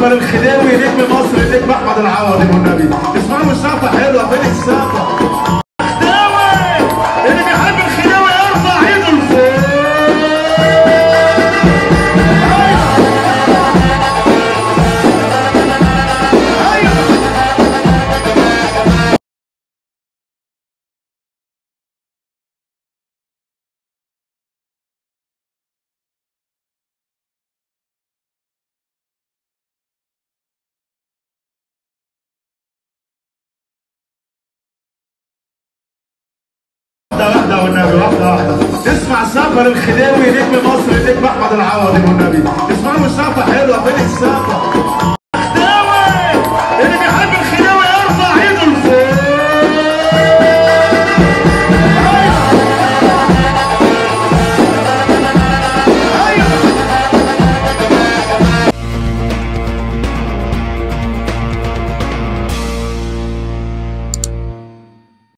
سفر الخداوي نجم مصر نجم احمد العوضي والنبي اسمعوا السقفه حلوه فين السقفه خداوي اللي بيحب الخداوي يرفع ايده لفوق واحدة واحدة والنبي واحدة واحدة اسمع سفر الخداوي نجم مصر نجم أحمد العوضي والنبي